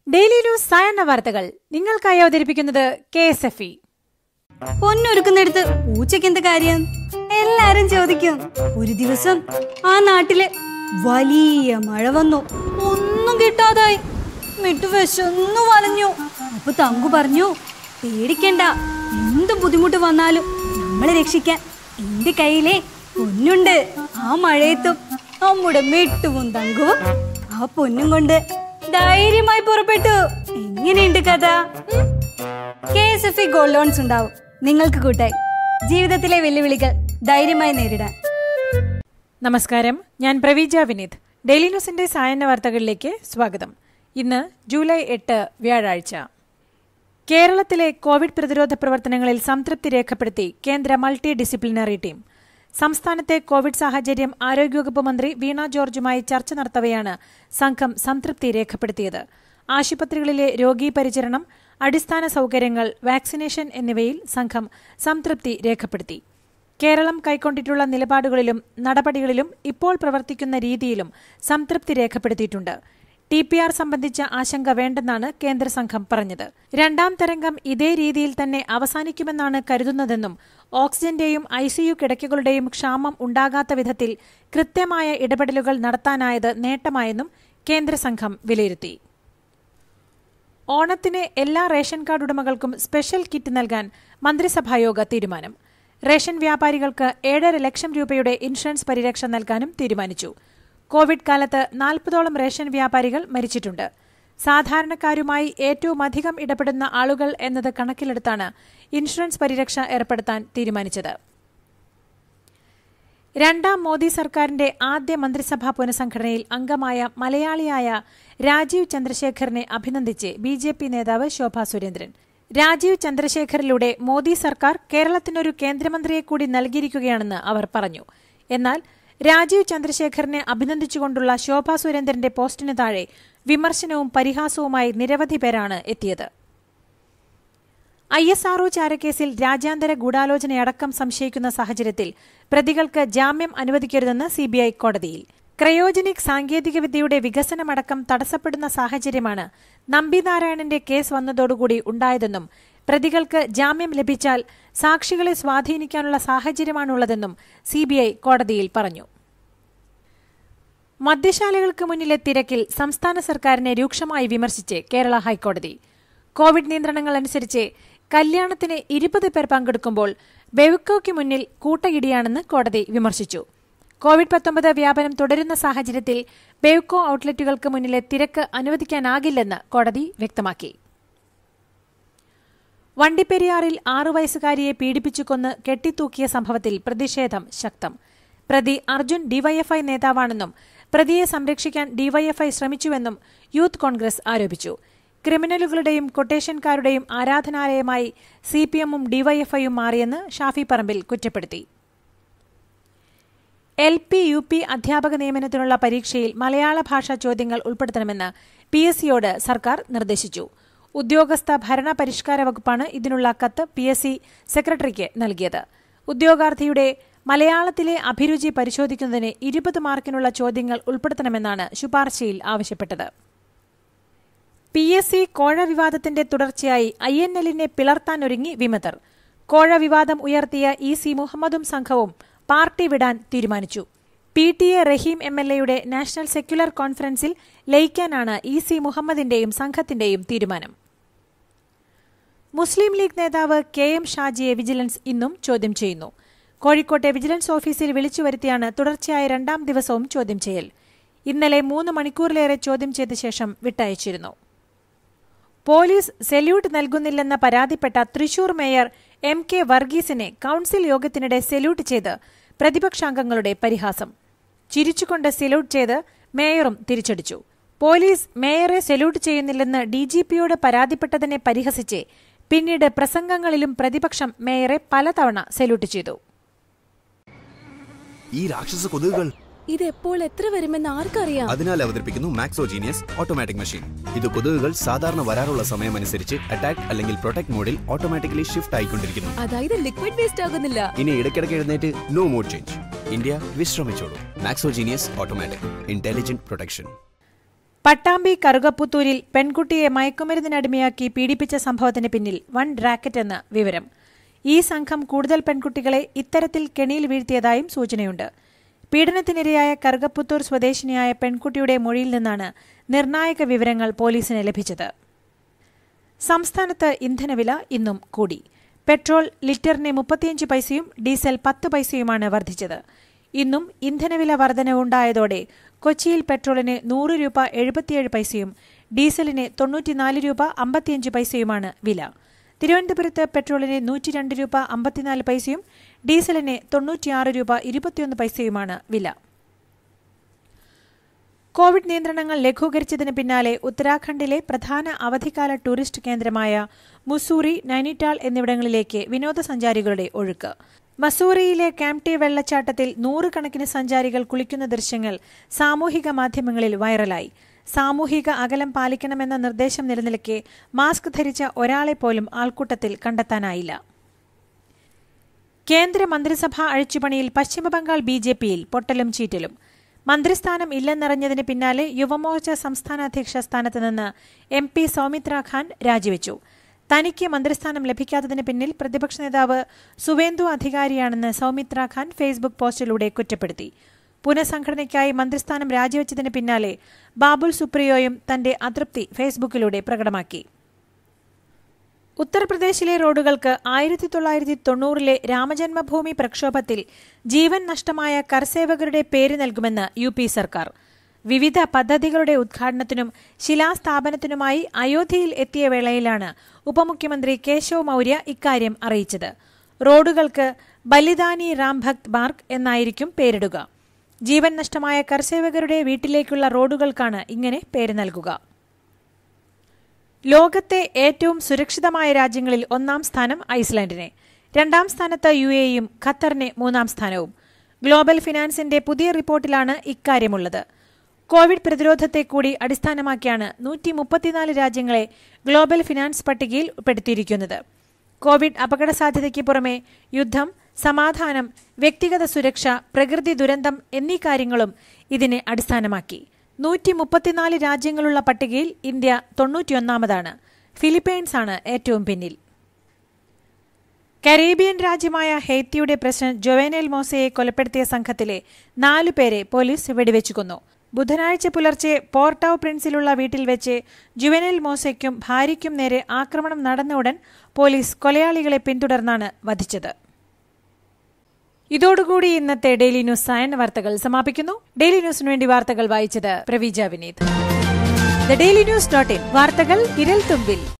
daily news സായന്ന വാർത്തകൾ നിങ്ങൾക്കായി അവതരിപ്പിക്കുന്നത് കെ എസ് എഫ് ഇ പൊന്നൊരുക്കുന്നിടത്ത് പൂച്ചയ്ക്ക് എന്ത് കാര്യം എല്ലാരും ചോദിക്കും ഒരു ദിവസം ആ നാട്ടില് വലിയ മഴ വന്നു ഒന്നും കിട്ടാതായി മിട്ടു വിശന്നു വലഞ്ഞു അപ്പൊ തങ്കു പറഞ്ഞു പേടിക്കണ്ട എന്ത് ബുദ്ധിമുട്ട് വന്നാലും നമ്മളെ രക്ഷിക്കാൻ എന്റെ കയ്യിലെ പൊന്നുണ്ട് ആ മഴയത്തും നമ്മുടെ മിട്ടുവും തങ്കുവും ആ പൊന്നും കൊണ്ട് ധൈര്യമായി പുറപ്പെട്ടു എങ്ങനെയുണ്ട് കഥ K S F E gold loans ഉണ്ടാവും നിങ്ങൾക്ക് കൂട്ടായി ജീവിതത്തിലെ വെല്ലുവിളികൾ ധൈര്യമായി നേരിടാൻ നമസ്കാരം ഞാൻ പ്രവീജ വിനീത് ഡെയിലി ന്യൂസിന്റെ സായന്ന വാർത്തകളിലേക്ക് സ്വാഗതം ഇന്ന് ജൂലൈ എട്ട് വ്യാഴാഴ്ച കേരളത്തിലെ കോവിഡ് പ്രതിരോധ പ്രവർത്തനങ്ങളിൽ സംതൃപ്തി രേഖപ്പെടുത്തി കേന്ദ്ര മൾട്ടി ഡിസിപ്ലിനറി ടീം സംസ്ഥാനത്തെ കോവിഡ് സാഹചര്യം ആരോഗ്യവകുപ്പ് മന്ത്രി വീണ ജോർജുമായി ചർച്ച നടത്തവെയാണ് സംഘം സംതൃപ്തി രേഖപ്പെടുത്തിയത് ആശുപത്രികളിലെ രോഗീ പരിചരണം അടിസ്ഥാന സൌകര്യങ്ങൾ വാക്സിനേഷൻ എന്നിവയിൽ സംഘം സംതൃപ്തി രേഖപ്പെടുത്തി കേരളം കൈക്കൊണ്ടിട്ടുള്ള നിലപാടുകളിലും നടപടികളിലും ഇപ്പോൾ പ്രവർത്തിക്കുന്ന രീതിയിലും സംതൃപ്തി രേഖപ്പെടുത്തിയിട്ടുണ്ട് ടി പി ആർ സംബന്ധിച്ച ആശങ്ക വേണ്ടെന്നാണ് കേന്ദ്ര സംഘം പറഞ്ഞത് രണ്ടാം തരംഗം ഇതേ രീതിയിൽ തന്നെ അവസാനിക്കുമെന്നാണ് കരുതുന്നതെന്നും ഓക്സിജന്റെയും ഐസിയു കിടക്കകളുടെയും ക്ഷാമം ഉണ്ടാകാത്ത വിധത്തിൽ കൃത്യമായ ഇടപെടലുകൾ നടത്താനായത് നേട്ടമായെന്നും കേന്ദ്ര സംഘം വിലയിരുത്തി ഓണത്തിന് എല്ലാ റേഷൻ കാർഡ് ഉടമകൾക്കും സ്പെഷ്യൽ കിറ്റ് നൽകാൻ മന്ത്രിസഭായോഗ തീരുമാനം റേഷൻ വ്യാപാരികൾക്ക് ഏഴര ലക്ഷം രൂപയുടെ ഇൻഷുറൻസ് പരിരക്ഷ നൽകാനും തീരുമാനിച്ചു കോവിഡ് കാലത്ത് നാൽപ്പതോളം റേഷൻ വ്യാപാരികൾ മരിച്ചിട്ടുണ്ട് സാധാരണക്കാരുമായി ഏറ്റവും അധികം ഇടപെടുന്ന ആളുകൾ എന്നത് കണക്കിലെടുത്താണ് ഇൻഷുറൻസ് പരിരക്ഷ ഏർപ്പെടുത്താൻ തീരുമാനിച്ചത് രണ്ടാം മോദി സർക്കാരിന്റെ ആദ്യ മന്ത്രിസഭാ പുനഃസംഘടനയിൽ അംഗമായ മലയാളിയായ രാജീവ് ചന്ദ്രശേഖറിനെ അഭിനന്ദിച്ച് ബി ജെ പി നേതാവ് ശോഭാ സുരേന്ദ്രൻ രാജീവ് ചന്ദ്രശേഖറിലൂടെ മോദി സർക്കാർ കേരളത്തിനൊരു കേന്ദ്രമന്ത്രിയെ കൂടി നൽകിയിരിക്കുകയാണെന്ന് അവർ പറഞ്ഞു എന്നാൽ രാജീവ് ചന്ദ്രശേഖറിനെ അഭിനന്ദിച്ചുകൊണ്ടുള്ള ശോഭാ സുരേന്ദ്രന്റെ പോസ്റ്റിന് താഴെ വിമർശനവും പരിഹാസവുമായി നിരവധി പേരാണ് എത്തിയത് ഐ എസ് ആർഒ ചാരക്കേസിൽ രാജ്യാന്തര ഗൂഢാലോചനയടക്കം സംശയിക്കുന്ന സാഹചര്യത്തിൽ പ്രതികൾക്ക് ജാമ്യം അനുവദിക്കരുതെന്ന് സിബിഐ കോടതിയിൽ ക്രയോജനിക് സാങ്കേതികവിദ്യയുടെ വികസനമടക്കം തടസ്സപ്പെടുന്ന സാഹചര്യമാണ് നമ്പിനാരായണന്റെ കേസ് വന്നതോടുകൂടി ഉണ്ടായതെന്നും പ്രതികൾക്ക് ജാമ്യം ലഭിച്ചാൽ സാക്ഷികളെ സ്വാധീനിക്കാനുള്ള സാഹചര്യമാണുള്ളതെന്നും സിബിഐ കോടതിയിൽ പറഞ്ഞു മദ്യശാലകൾക്ക് മുന്നിലെ തിരക്കിൽ സംസ്ഥാന സർക്കാരിനെ രൂക്ഷമായി വിമർശിച്ച് കേരള ഹൈക്കോടതി കോവിഡ് നിയന്ത്രണങ്ങൾ അനുസരിച്ച് കല്യാണത്തിന് ഇരുപത് പേർ പങ്കെടുക്കുമ്പോൾ ബെവുക്കോയ്ക്ക് മുന്നിൽ കൂട്ടയിടിയാണെന്ന് കോടതി വിമർശിച്ചു കോവിഡ് പത്തൊമ്പത് വ്യാപനം തുടരുന്ന സാഹചര്യത്തിൽ ബെവുക്കോ ഔട്ട്ലെറ്റുകൾക്ക് മുന്നിലെ തിരക്ക് അനുവദിക്കാനാകില്ലെന്ന് കോടതി വ്യക്തമാക്കി വണ്ടിപ്പെരിയാറിൽ ആറു വയസ്സുകാരിയെ പീഡിപ്പിച്ചു കൊന്ന് കെട്ടിത്തൂക്കിയ സംഭവത്തിൽ പ്രതിഷേധം ശക്തം പ്രതി അർജുൻ ഡിവൈഎഫ്ഐ നേതാവാണെന്നും പ്രതിയെ സംരക്ഷിക്കാൻ ഡിവൈഎഫ്ഐ ശ്രമിച്ചുവെന്നും യൂത്ത് കോൺഗ്രസ് ആരോപിച്ചു ക്രിമിനലുകളുടെയും കൊട്ടേഷൻകാരുടെയും ആരാധനാലയമായി സിപിഎമ്മും ഡിവൈഎഫ്ഐയും മാറിയെന്ന് ഷാഫി പറമ്പിൽ കുറ്റപ്പെടുത്തി എൽ പി യു പി അധ്യാപക നിയമനത്തിനുള്ള പരീക്ഷയിൽ മലയാള ഭാഷാ ചോദ്യങ്ങൾ ഉൾപ്പെടുത്തണമെന്ന് പി എസ് സിയോട് സർക്കാർ നിർദ്ദേശിച്ചു ഉദ്യോഗസ്ഥ ഭരണ പരിഷ്കാര വകുപ്പാണ് ഇതിനുള്ള കത്ത് പി എസ് സി സെക്രട്ടറിക്ക് നൽകിയത് ഉദ്യോഗാർത്ഥിയുടെ മലയാളത്തിലെ അഭിരുചി പരിശോധിക്കുന്നതിന് ഇരുപത് മാർക്കിനുള്ള ചോദ്യങ്ങൾ ഉൾപ്പെടുത്തണമെന്നാണ് ശുപാർശയിൽ ആവശ്യപ്പെട്ടത് പി എസ് സി കോഴ വിവാദത്തിന്റെ തുടർച്ചയായി ഐ എൻ എല്ലിനെ പിളർത്താനൊരുങ്ങി വിമതർ കോഴ വിവാദം ഉയർത്തിയ ഇ സി മുഹമ്മദും സംഘവും പാർട്ടി വിടാൻ തീരുമാനിച്ചു P T A Rahim M L എയുടെ നാഷണൽ സെക്യുലർ കോൺഫറൻസിൽ ലയിക്കാനാണ് ഇ സി മുഹമ്മദിന്റെയും സംഘത്തിന്റെയും തീരുമാനം മുസ്ലിം ലീഗ് നേതാവ് കെ എം ഷാജിയെ വിജിലൻസ് ഇന്നും ചോദ്യം ചെയ്യുന്നു കോഴിക്കോട്ടെ വിജിലൻസ് ഓഫീസിൽ വിളിച്ചു വരുത്തിയാണ് തുടർച്ചയായ രണ്ടാം ദിവസവും ചോദ്യം ചെയ്യൽ ഇന്നലെ മൂന്ന് മണിക്കൂറിലേറെ ചോദ്യം ചെയ്ത ശേഷം വിട്ടയച്ചിരുന്നു പോലീസ് സെല്യൂട്ട് നൽകുന്നില്ലെന്ന പരാതിപ്പെട്ട തൃശൂർ മേയർ എം കെ വർഗീസിനെ കൌൺസിൽ യോഗത്തിനിടെ സെല്യൂട്ട് ചെയ്ത് പ്രതിപക്ഷാംഗങ്ങളുടെ പരിഹാസം ചിരിച്ചുകൊണ്ട് സെല്യൂട്ട് ചെയ്ത് മേയറും തിരിച്ചടിച്ചു പോലീസ് മേയറെ സെല്യൂട്ട് ചെയ്യുന്നില്ലെന്ന് ഡിജിപിയോട് പരാതിപ്പെട്ടതിനെ പരിഹസിച്ച് പിന്നീട് പ്രസംഗങ്ങളിലും പ്രതിപക്ഷം മേയറെ പലതവണ സെല്യൂട്ട് ചെയ്തു ഈ രാക്ഷസ കൊതുകുകൾ ഇത് എപ്പോൾ എത്ര വരുമെന്ന് ആർക്കറിയാം അതിനാൽ അവതരിപ്പിക്കുന്നു മാക്സോജീനിയസ് ഓട്ടോമാറ്റിക് മെഷീൻ ഇത് കൊതുകുകൾ സാധാരണ വരാറുള്ള സമയമനുസരിച്ച് അറ്റാക്ക് അല്ലെങ്കിൽ പ്രൊട്ടക്ട് മോഡിൽ ഓട്ടോമാറ്റിക്കലി ഷിഫ്റ്റ് ആയിക്കൊണ്ടിരിക്കുന്നു അതായത് ലിക്വിഡ് വേസ്റ്റ് ആകുന്നില്ല ഇനി ഇടയ്ക്കിടയ്ക്ക് എഴുന്നേറ്റ് നോ മോഡ് ചേഞ്ച് ഇന്ത്യ വിശ്രമിച്ചോളൂ Maxo Genius automatic intelligent protection Pattambi കറുകപ്പുത്തൂരിൽ പെൺകുട്ടിയെ മയക്കുമരുന്നിനടിമയാക്കി പീഡിപ്പിച്ച സംഭവത്തിന് പിന്നിൽ വൺ റാക്കറ്റ് എന്ന് വിവരം ഈ സംഘം കൂടുതൽ പെൺകുട്ടികളെ ഇത്തരത്തിൽ കെണിയിൽ വീഴ്ത്തിയതായും സൂചനയുണ്ട് പീഡനത്തിനിരയായ കറുകപ്പുത്തൂർ സ്വദേശിനിയായ പെൺകുട്ടിയുടെ മൊഴിയിൽ നിന്നാണ് നിർണായക വിവരങ്ങൾ പോലീസിന് ലഭിച്ചത് സംസ്ഥാനത്ത് ഇന്ധനവില ഇന്നും കൂടി പെട്രോൾ ലിറ്ററിന് മുപ്പത്തിയഞ്ച് പൈസയും ഡീസൽ പത്ത് പൈസയുമാണ് വർദ്ധിച്ചത് ഇന്നും ഇന്ധനവില വർധനവുണ്ടായതോടെ കൊച്ചിയിൽ പെട്രോളിന് നൂറ് രൂപ എഴുപത്തിയേഴ് പൈസയും ഡീസലിന് തൊണ്ണൂറ്റിനാല് രൂപ അമ്പത്തിയഞ്ച് പൈസയുമാണ് വില തിരുവനന്തപുരത്ത് പെട്രോളിന് നൂറ്റിരണ്ട് രൂപ അമ്പത്തിനാല് പൈസയും ഡീസലിന് തൊണ്ണൂറ്റിയാറ് രൂപ ഇരുപത്തിയൊന്ന് പൈസയുമാണ് വില കോവിഡ് നിയന്ത്രണങ്ങൾ ലഘൂകരിച്ചതിന് പിന്നാലെ ഉത്തരാഖണ്ഡിലെ പ്രധാന അവധിക്കാല ടൂറിസ്റ്റ് കേന്ദ്രമായ മുസൂറി നൈനിറ്റാൾ എന്നിവിടങ്ങളിലേക്ക് വിനോദസഞ്ചാരികളുടെ ഒഴുക്ക് മസൂറിയിലെ കാംപ്റ്റി വെള്ളച്ചാട്ടത്തിൽ നൂറുകണക്കിന് സഞ്ചാരികൾ കുളിക്കുന്ന ദൃശ്യങ്ങൾ സാമൂഹിക മാധ്യമങ്ങളിൽ വൈറലായി സാമൂഹിക അകലം പാലിക്കണമെന്ന നിർദ്ദേശം നിലനിൽക്കെ മാസ്ക് ധരിച്ച ഒരാളെ പോലും ആൾക്കൂട്ടത്തിൽ കണ്ടെത്താനായില്ല കേന്ദ്ര മന്ത്രിസഭാ അഴിച്ചുപണിയിൽ പശ്ചിമബംഗാൾ ബി ജെ പിയിൽ പൊട്ടലും ചീറ്റലും മന്ത്രിസ്ഥാനം ഇല്ലെന്നറിഞ്ഞതിന് പിന്നാലെ യുവമോർച്ച സംസ്ഥാന അധ്യക്ഷ സ്ഥാനത്ത് നിന്ന് എം പി സൗമിത്ര ഖാൻ രാജിവെച്ചു തനിക്ക് മന്ത്രിസ്ഥാനം ലഭിക്കാത്തതിന് പിന്നിൽ പ്രതിപക്ഷ നേതാവ് സുവേന്ദു അധികാരിയാണെന്ന് സൗമിത്ര ഖാൻ ഫേസ്ബുക്ക് പോസ്റ്റിലൂടെ കുറ്റപ്പെടുത്തി പുനഃസംഘടനയ്ക്കായി മന്ത്രിസ്ഥാനം രാജിവെച്ചതിന് പിന്നാലെ ബാബുൽ സുപ്രിയോയും തന്റെ അതൃപ്തി ഫേസ്ബുക്കിലൂടെ പ്രകടമാക്കി ഉത്തർപ്രദേശിലെ റോഡുകൾക്ക് ആയിരത്തി തൊള്ളായിരത്തി തൊണ്ണൂറിലെ രാമജന്മഭൂമി പ്രക്ഷോഭത്തിൽ ജീവൻ നഷ്ടമായ കർസേവകരുടെ പേര് നൽകുമെന്ന് യു പി സർക്കാർ വിവിധ പദ്ധതികളുടെ ഉദ്ഘാടനത്തിനും ശിലാസ്ഥാപനത്തിനുമായി അയോധ്യയിൽ എത്തിയ വേളയിലാണ് ഉപമുഖ്യമന്ത്രി കേശവ് മൌര്യ ഇക്കാര്യം അറിയിച്ചത് റോഡുകൾക്ക് ബലിദാനി റാം ഭക്ത് മാർഗ് എന്നായിരിക്കും പേരിടുക ജീവൻ നഷ്ടമായ കർസേവകരുടെ വീട്ടിലേക്കുള്ള റോഡുകൾക്കാണ് ഇങ്ങനെ പേര് നൽകുക ലോകത്തെ ഏറ്റവും സുരക്ഷിതമായ രാജ്യങ്ങളിൽ ഒന്നാം സ്ഥാനം ഐസ്ലാൻഡിനെ രണ്ടാം സ്ഥാനത്ത് യു എയും ഖത്തറിന് മൂന്നാം സ്ഥാനവും ഗ്ലോബൽ ഫിനാൻസിന്റെ പുതിയ റിപ്പോർട്ടിലാണ് ഇക്കാര്യമുള്ളത് കോവിഡ് പ്രതിരോധത്തെ കൂടി അടിസ്ഥാനമാക്കിയാണ് നൂറ്റി മുപ്പത്തിനാല് രാജ്യങ്ങളെ ഗ്ലോബൽ ഫിനാൻസ് പട്ടികയിൽ ഉൾപ്പെടുത്തിയിരിക്കുന്നത് കോവിഡ് അപകട സാധ്യതയ്ക്ക് പുറമെ യുദ്ധം സമാധാനം വ്യക്തിഗത സുരക്ഷ പ്രകൃതി ദുരന്തം എന്നീ കാര്യങ്ങളും ഇതിനെ അടിസ്ഥാനമാക്കി നൂറ്റി മുപ്പത്തിനാല് രാജ്യങ്ങളുള്ള പട്ടികയിൽ ഇന്ത്യ തൊണ്ണൂറ്റിയൊന്നാമതാണ് ഫിലിപ്പൈൻസ് ആണ് ഏറ്റവും പിന്നിൽ കരീബിയൻ രാജ്യമായ ഹെയ്ത്തിയുടെ പ്രസിഡന്റ് ജൊവേനൽ മോസയെ കൊലപ്പെടുത്തിയ സംഘത്തിലെ നാലു പേരെ പോലീസ് വെടിവെച്ചു കൊന്നു ബുധനാഴ്ച പുലർച്ചെ പോർട്ടാവ് പ്രിൻസിലുള്ള വീട്ടിൽ വെച്ച് ജുവനൽ മോസയ്ക്കും ഭാര്യയ്ക്കും നേരെ ആക്രമണം നടന്ന ഉടൻ പോലീസ് കൊലയാളികളെ പിന്തുടർന്നാണ് വധിച്ചത് ഇതോടുകൂടി ഇന്നത്തെ ഡെയിലി ന്യൂസ് സായന വാർത്തകൾ സമാപിക്കുന്നു ഡെയിലി ന്യൂസിനു വേണ്ടി വാർത്തകൾ വായിച്ചത് Praveeja Vineeth the daily news dot in വാർത്തകൾ ഇരൽ തുമ്പിൽ